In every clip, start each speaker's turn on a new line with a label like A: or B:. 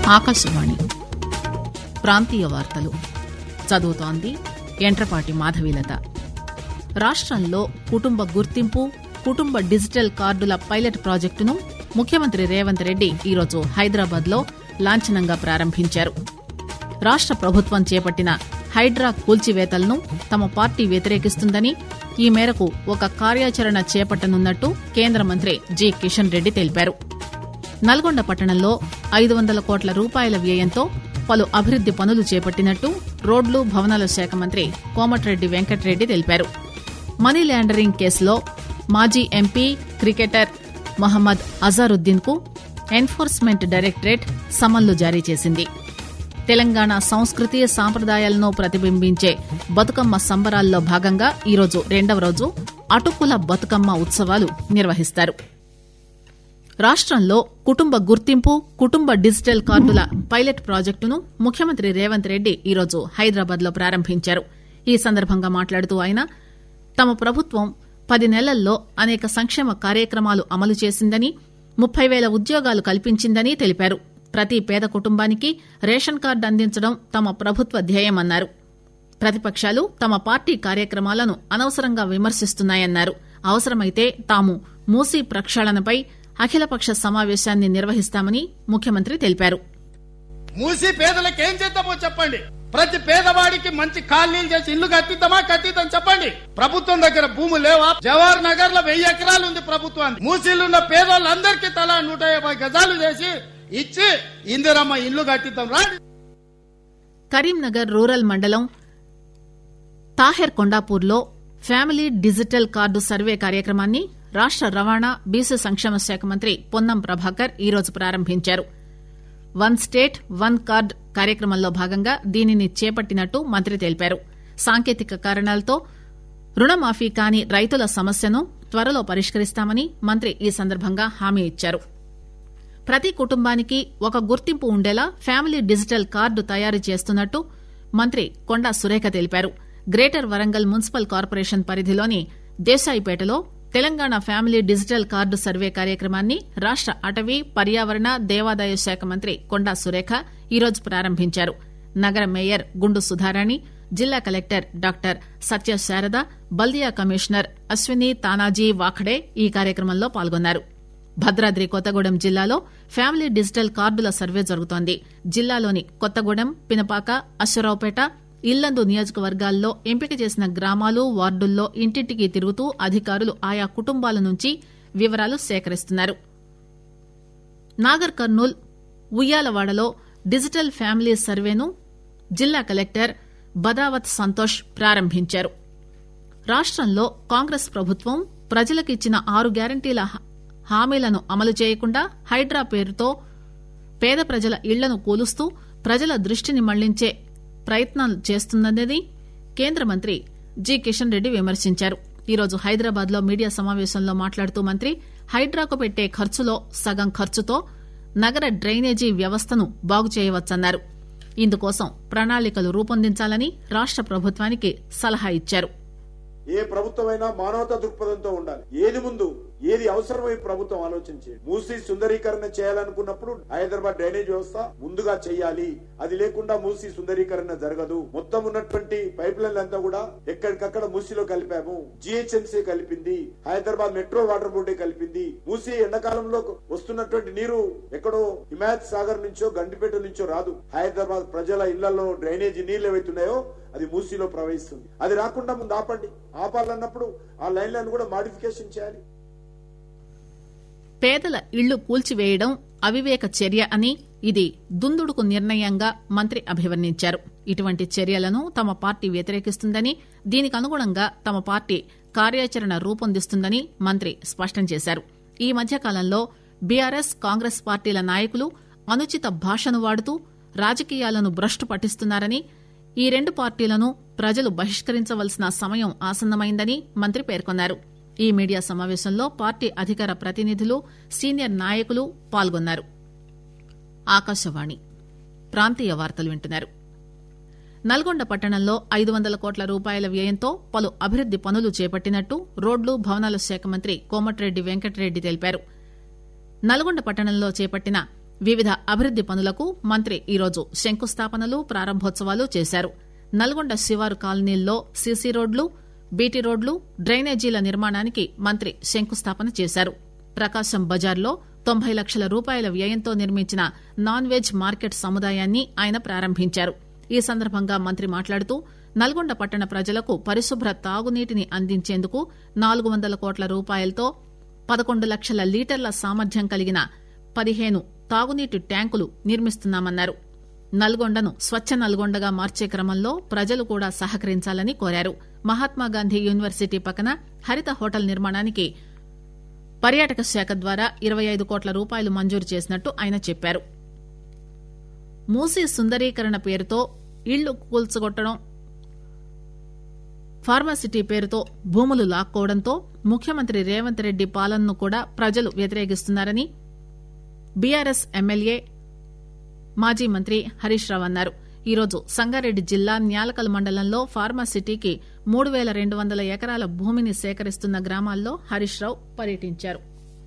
A: ఆకాశవాణి ప్రాంతీయ వార్తలు చదువుతోంది ఎంట్రపాటి మాధవీలత రాష్టంలో కుటుంబ గుర్తింపు కుటుంబ డిజిటల్ కార్డుల పైలట్ ప్రాజెక్టును ముఖ్యమంత్రి రేవంత్ రెడ్డి ఈరోజు హైదరాబాద్ లో లాంఛనంగా ప్రారంభించారు రాష్ట ప్రభుత్వం చేపట్టిన హైడ్రా కూల్చివేతలను తమ పార్టీ వ్యతిరేకిస్తుందని ఈ మేరకు ఒక కార్యాచరణ చేపట్టనున్నట్టు కేంద్ర మంత్రి జి కిషన్ రెడ్డి తెలిపారు నల్గొండ పట్టణంలో ఐదు వందల కోట్ల రూపాయల వ్యయంతో పలు అభివృద్ది పనులు చేపట్టినట్టు రోడ్లు భవనాల శాఖ మంత్రి కోమటిరెడ్డి వెంకటరెడ్డి తెలిపారు మనీ ల్యాండరింగ్ కేసులో మాజీ ఎంపీ క్రికెటర్ మహమ్మద్ అజారుద్దీన్ కు ఎన్ఫోర్స్మెంట్ డైరెక్టరేట్ సమన్లు జారీ చేసింది తెలంగాణ సంస్కృతి సాంప్రదాయాలను ప్రతిబింబించే బతుకమ్మ సంబరాల్లో భాగంగా ఈరోజు రెండవ రోజు అటుకుల బతుకమ్మ ఉత్సవాలు నిర్వహిస్తారు రాష్టంలో కుటుంబ గుర్తింపు కుటుంబ డిజిటల్ కార్డుల పైలట్ ప్రాజెక్టును ముఖ్యమంత్రి రేవంత్ రెడ్డి ఈరోజు హైదరాబాద్ లో ప్రారంభించారు ఈ సందర్భంగా మాట్లాడుతూ ఆయన తమ ప్రభుత్వం పది నెలల్లో అనేక సంక్షేమ కార్యక్రమాలు అమలు చేసిందని ముప్పై పేల ఉద్యోగాలు కల్పించిందని తెలిపారు ప్రతి పేద కుటుంబానికి రేషన్ కార్డు అందించడం తమ ప్రభుత్వ ధ్యేయమన్నారు ప్రతిపక్షాలు తమ పార్టీ కార్యక్రమాలను అనవసరంగా విమర్శిస్తున్నాయన్నారు అవసరమైతే తాము మూసీ ప్రక్షాళనపై అఖిలపక్ష సమావేశాన్ని నిర్వహిస్తామని ముఖ్యమంత్రి తెలిపారు
B: మూసి పేదలకు ఏం చేద్దామో చెప్పండి ప్రతి పేదవాడికి మంచి కాలనీలు చేసి ఇల్లు కట్టిద్దామా కట్టిద్దాం చెప్పండి ప్రభుత్వం దగ్గర భూములు లేవా జవహర్ నగర్ లో వెయ్యి ఎకరాలు ఉంది ప్రభుత్వానికి మూసీలున్న పేదోళ్ళందరికీ తలా నూట యాభై గజాలు చేసి ఇచ్చి ఇందిరమ్మ ఇల్లు కట్టిద్దాం రాండి
A: కరీంనగర్ రూరల్ మండలం తాహెర్ కొండాపూర్లో ఫ్యామిలీ డిజిటల్ కార్డు సర్వే కార్యక్రమాన్ని రాష్ట రవాణా బీసీ సంక్షేమ శాఖ మంత్రి పొన్నం ప్రభాకర్ ఈరోజు ప్రారంభించారు వన్ స్టేట్ వన్ కార్డ్ కార్యక్రమంలో భాగంగా దీనిని చేపట్టినట్టు మంత్రి తెలిపారు సాంకేతిక కారణాలతో రుణమాఫీ కాని రైతుల సమస్యను త్వరలో పరిష్కరిస్తామని మంత్రి ఈ సందర్భంగా హామీ ఇచ్చారు ప్రతి కుటుంబానికి ఒక గుర్తింపు ఉండేలా ఫ్యామిలీ డిజిటల్ కార్డు తయారు చేస్తున్నట్టు మంత్రి కొండా సురేఖ తెలిపారు గ్రేటర్ వరంగల్ మున్సిపల్ కార్పొరేషన్ పరిధిలోని దేశాయిపేటలో Telangana family digital card survey కార్యక్రమాన్ని రాష్ట అటవీ పర్యావరణ దేవాదాయ శాఖ మంత్రి కొండా సురేఖ ఈరోజు ప్రారంభించారు నగర మేయర్ గుండు సుధారాణి జిల్లా కలెక్టర్ డాక్టర్ సత్య శారద బల్దియా కమిషనర్ అశ్విని తానాజీ వాఖడే ఈ కార్యక్రమంలో పాల్గొన్నారు భద్రాద్రి కొత్తగూడెం జిల్లాలో ఫ్యామిలీ డిజిటల్ కార్డుల సర్వే జరుగుతోంది జిల్లాలోని కొత్తగూడెం పినపాక అశ్వరావుపేట ఇల్లందు నియోజకవర్గాల్లో ఎంపిక చేసిన గ్రామాలు వార్డుల్లో ఇంటింటికి తిరుగుతూ అధికారులు ఆయా కుటుంబాల నుంచి వివరాలు సేకరిస్తున్నారు నాగర్ కర్నూల్ ఉయ్యాలవాడలో డిజిటల్ ఫ్యామిలీ సర్వేను జిల్లా కలెక్టర్ బదావత్ సంతోష్ ప్రారంభించారు రాష్టంలో కాంగ్రెస్ ప్రభుత్వం ప్రజలకిచ్చిన ఆరు గ్యారంటీల హామీలను అమలు చేయకుండా హైడ్రా పేరుతో పేద ప్రజల ఇళ్లను కూలుస్తూ ప్రజల దృష్టిని మళ్లించే ప్రయత్నాలు చేస్తున్నదని కేంద్ర మంత్రి జి కిషన్ రెడ్డి విమర్శించారు ఈరోజు హైదరాబాద్ లో మీడియా సమావేశంలో మాట్లాడుతూ మంత్రి హైడ్రాకు పెట్టే ఖర్చులో సగం ఖర్చుతో నగర డ్రైనేజీ వ్యవస్థను బాగు చేయవచ్చన్నారు ఇందుకోసం ప్రణాళికలు రూపొందించాలని రాష్ట ప్రభుత్వానికి సలహా ఇచ్చారు
C: ఏ ప్రభుత్వమైనా మానవతా దృక్పథంతో ఉండాలి ఏది ముందు ఏది అవసరమో ఈ ప్రభుత్వం ఆలోచించి మూసి సుందరీకరణ చేయాలనుకున్నప్పుడు హైదరాబాద్ డ్రైనేజ్ వ్యవస్థ ముందుగా చేయాలి అది లేకుండా మూసి సుందరీకరణ జరగదు మొత్తం ఉన్నటువంటి పైప్ లైన్లు అంతా కూడా ఎక్కడికక్కడ మూసిలో కలిపాము జిహెచ్ఎంసీ కలిపింది హైదరాబాద్ మెట్రో వాటర్ బోర్డే కలిపింది మూసి ఎండాకాలంలో వస్తున్నటువంటి నీరు ఎక్కడో హిమాయత్ సాగర్ నుంచో గండిపేట నుంచో రాదు హైదరాబాద్ ప్రజల ఇళ్లలో డ్రైనేజీ నీళ్లు ఏవైతున్నాయో అది మూసీలో ప్రవహిస్తుంది అది రాకుండా ముందు ఆపండి ఆపాలన్నప్పుడు ఆ లైన్లను కూడా మాడిఫికేషన్ చేయాలి
A: పేదల ఇళ్లు కూల్చివేయడం అవివేక చర్య అని ఇది దుందుడుకు నిర్ణయంగా మంత్రి అభివర్ణించారు ఇటువంటి చర్యలను తమ పార్టీ వ్యతిరేకిస్తుందని దీనికి అనుగుణంగా తమ పార్టీ కార్యాచరణ రూపొందిస్తుందని మంత్రి స్పష్టం చేశారు ఈ మధ్యకాలంలో బీఆర్ఎస్ కాంగ్రెస్ పార్టీల నాయకులు అనుచిత భాషను వాడుతూ రాజకీయాలను భ్రష్టు పట్టిస్తున్నారని ఈ రెండు పార్టీలను ప్రజలు బహిష్కరించవలసిన సమయం ఆసన్నమైందని మంత్రి పేర్కొన్నారు ఈ మీడియా సమావేశంలో పార్టీ అధికార ప్రతినిధులు సీనియర్ నాయకులు పాల్గొన్నారు ఆకాశవాణి ప్రాంతీయ వార్తలు వింటున్నారు నల్గొండ పట్టణంలో ఐదు వందల కోట్ల రూపాయల వ్యయంతో పలు అభివృద్ది పనులు చేపట్టినట్టు రోడ్లు భవనాల శాఖ మంత్రి కోమటిరెడ్డి వెంకటరెడ్డి తెలిపారు నల్గొండ పట్టణంలో చేపట్టిన వివిధ అభివృద్ది పనులకు మంత్రి ఈరోజు శంకుస్థాపనలు ప్రారంభోత్సవాలు చేశారు నల్గొండ శివారు కాలనీల్లో సీసీ రోడ్లు బీటీ రోడ్లు డ్రైనేజీల నిర్మాణానికి మంత్రి శంకుస్థాపన చేశారు ప్రకాశం బజార్లో తొంభై లక్షల రూపాయల వ్యయంతో నిర్మించిన నాన్ వెజ్ మార్కెట్ సముదాయాన్ని ఆయన ప్రారంభించారు ఈ సందర్భంగా మంత్రి మాట్లాడుతూ నల్గొండ పట్టణ ప్రజలకు పరిశుభ్ర తాగునీటిని అందించేందుకు నాలుగు వందల కోట్ల రూపాయలతో పదకొండు లక్షల లీటర్ల సామర్థ్యం కలిగిన పదిహేను తాగునీటి ట్యాంకులు నిర్మిస్తున్నామన్నారు నల్గొండను స్వచ్ఛ నల్గొండగా మార్చే క్రమంలో ప్రజలు కూడా సహకరించాలని కోరారు మహాత్మాగాంధీ యూనివర్సిటీ పక్కన హరిత హోటల్ నిర్మాణానికి పర్యాటక శాఖ ద్వారా ఇరవై ఐదు కోట్ల రూపాయలు మంజూరు చేసినట్టు ఆయన చెప్పారు మూసీ సుందరీకరణ పేరుతో ఇళ్లు కూల్చగొట్టడం ఫార్మాసిటీ పేరుతో భూములు లాక్కోవడంతో ముఖ్యమంత్రి రేవంత్ రెడ్డి పాలనను కూడా ప్రజలు వ్యతిరేకిస్తున్నారని బీఆర్ఎస్ ఎమ్మెల్యే మాజీ మంత్రి హరీష్ రావు అన్నారు ఈరోజు సంగారెడ్డి జిల్లా న్యాలకల్ మండలంలో ఫార్మాసిటీకి మూడు పేల రెండు వందల ఎకరాల భూమిని సేకరిస్తున్న గ్రామాల్లో హరీష్ రావు పర్యటించారు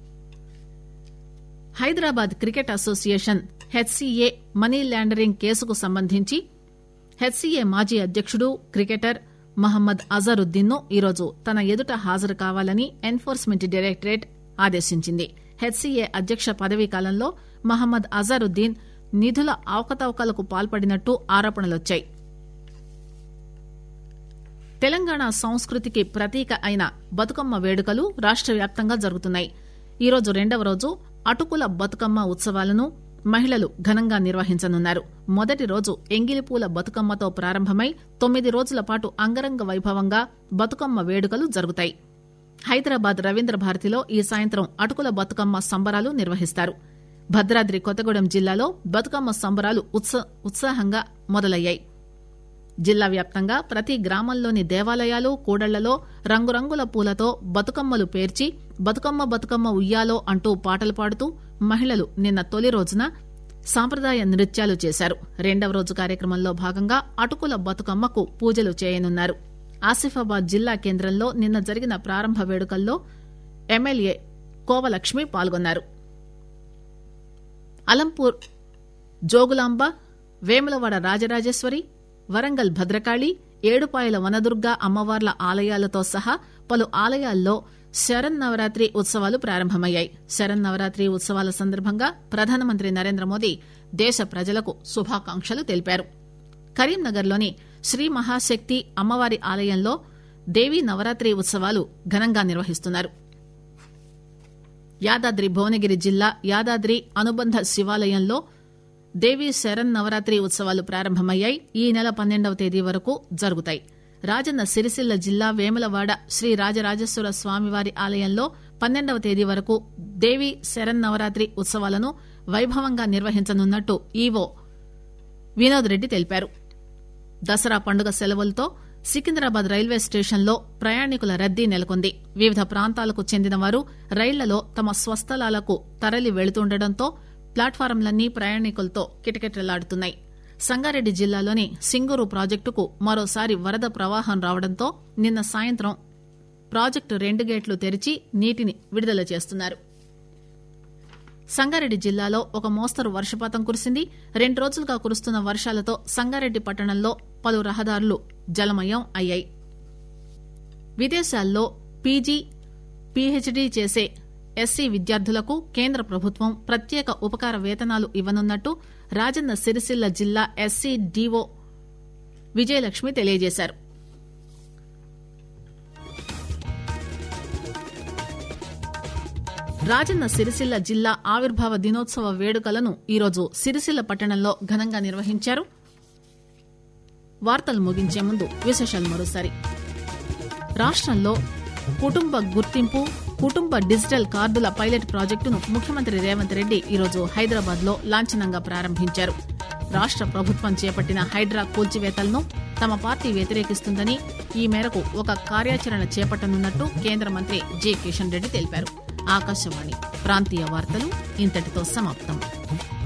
A: Hyderabad cricket association HCA money laundering కేసుకు సంబంధించి హెచ్సీఏ మాజీ అధ్యకుడు క్రికెటర్ మహమ్మద్ అజరుద్దీన్ ను ఈరోజు తన ఎదుట హాజరు కావాలని ఎన్ఫోర్స్మెంట్ డైరెక్టరేట్ ఆదేశించింది హెచ్సీఏ అధ్యక్ష పదవీ కాలంలో మహమ్మద్ అజరుద్దీన్ నిధుల అవకతవకలకు పాల్పడినట్టు ఆరోపణలొచ్చాయి తెలంగాణ సంస్కృతికి ప్రతీక అయిన బతుకమ్మ వేడుకలు రాష్ట వ్యాప్తంగా జరుగుతున్నాయి ఈరోజు రెండవ రోజు అటుకుల బతుకమ్మ ఉత్సవాలను మహిళలు ఘనంగా నిర్వహించనున్నారు మొదటి రోజు ఎంగిలిపూల బతుకమ్మతో ప్రారంభమై తొమ్మిది రోజుల పాటు అంగరంగ వైభవంగా బతుకమ్మ వేడుకలు జరుగుతాయి హైదరాబాద్ రవీంద్ర భారతిలో ఈ సాయంత్రం అటుకుల బతుకమ్మ సంబరాలు నిర్వహిస్తారు భద్రాద్రి కొత్తగూడెం జిల్లాలో బతుకమ్మ సంబరాలు ఉత్సాహంగా మొదలయ్యాయి జిల్లా వ్యాప్తంగా ప్రతి గ్రామంలోని దేవాలయాలు కూడళ్లలో రంగురంగుల పూలతో బతుకమ్మలు పేర్చి బతుకమ్మ బతుకమ్మ ఉయ్యాలో అంటూ పాటలు పాడుతూ మహిళలు నిన్న తొలి రోజున సాంప్రదాయ నృత్యాలు చేశారు రెండవ రోజు కార్యక్రమంలో భాగంగా అటుకుల బతుకమ్మకు పూజలు చేయనున్నారు ఆసిఫాబాద్ జిల్లా కేంద్రంలో నిన్న జరిగిన ప్రారంభ వేడుకల్లో ఎమ్మెల్యే కోవలక్ష్మి పాల్గొన్నారు అలంపూర్ జోగులాంబ వేములవాడ రాజరాజేశ్వరి వరంగల్ భద్రకాళి ఏడుపాయల వనదుర్గ అమ్మవార్ల ఆలయాలతో సహా పలు ఆలయాల్లో శరన్నవరాత్రి ఉత్సవాలు ప్రారంభమయ్యాయి శరన్నవరాత్రి ఉత్సవాల సందర్భంగా ప్రధానమంత్రి నరేంద్ర మోదీ దేశ ప్రజలకు శుభాకాంక్షలు తెలిపారు కరీంనగర్లోని శ్రీ మహాశక్తి అమ్మవారి ఆలయంలో దేవీ నవరాత్రి ఉత్సవాలు ఘనంగా నిర్వహిస్తున్నారు యాదాద్రి భువనగిరి జిల్లా యాదాద్రి అనుబంధ శివాలయంలో దేవీ శరణ్ నవరాత్రి ఉత్సవాలు ప్రారంభమయ్యాయి ఈ నెల పన్నెండవ తేదీ వరకు జరుగుతాయి రాజన్న సిరిసిల్ల జిల్లా వేములవాడ శ్రీ రాజరాజేశ్వర స్వామివారి ఆలయంలో పన్నెండవ తేదీ వరకు దేవీ శరణ్ నవరాత్రి ఉత్సవాలను వైభవంగా నిర్వహించనున్నట్టు ఈవో వినోద్ రెడ్డి తెలిపారు దసరా పండుగ సెలవులతో సికింద్రాబాద్ రైల్వే స్టేషన్లో ప్రయాణికుల రద్దీ నెలకొంది వివిధ ప్రాంతాలకు చెందిన వారు రైళ్లలో తమ స్వస్థలాలకు తరలి వెళుతుండటంతో ప్లాట్ఫారంలన్నీ ప్రయాణికులతో కిటకిటలాడుతున్నాయి సంగారెడ్డి జిల్లాలోని సింగూరు ప్రాజెక్టుకు మరోసారి వరద ప్రవాహం రావడంతో నిన్న సాయంత్రం ప్రాజెక్టు రెండు గేట్లు తెరిచి నీటిని విడుదల చేస్తున్నారు సంగారెడ్డి జిల్లాలో ఒక మోస్తరు వర్షపాతం కురిసింది రెండు రోజులుగా కురుస్తున్న వర్షాలతో సంగారెడ్డి పట్టణంలో పలు రహదారులు జలమయం అయ్యాయి విదేశాల్లో పీజీ పీహెచ్డీ చేసే ఎస్సీ విద్యార్థులకు కేంద్ర ప్రభుత్వం ప్రత్యేక ఉపకార వేతనాలు ఇవ్వనున్నట్టు రాజన్న సిరిసిల్ల జిల్లా ఎస్సీ డీఓ విజయలక్ష్మి తెలియజేశారు రాజన్న సిరిసిల్ల జిల్లా ఆవిర్భావ దినోత్సవ వేడుకలను ఈరోజు సిరిసిల్ల పట్టణంలో ఘనంగా నిర్వహించారు వార్తలు ముగించే ముందు విశేషాలు మరోసారి రాష్టంలో కుటుంబ గుర్తింపు కుటుంబ డిజిటల్ కార్డుల పైలట్ ప్రాజెక్టును ముఖ్యమంత్రి రేవంత్ రెడ్డి ఈరోజు హైదరాబాద్ లో లాంఛనంగా ప్రారంభించారు రాష్ట ప్రభుత్వం చేపట్టిన హైడ్రా కూల్చివేతలను తమ పార్టీ వ్యతిరేకిస్తుందని ఈ మేరకు ఒక కార్యాచరణ చేపట్టనున్నట్టు కేంద్ర మంత్రి జి కిషన్ రెడ్డి తెలిపారు ఆకాశవాణి ప్రాంతీయ వార్తలు ఇంతటితో సమాప్తం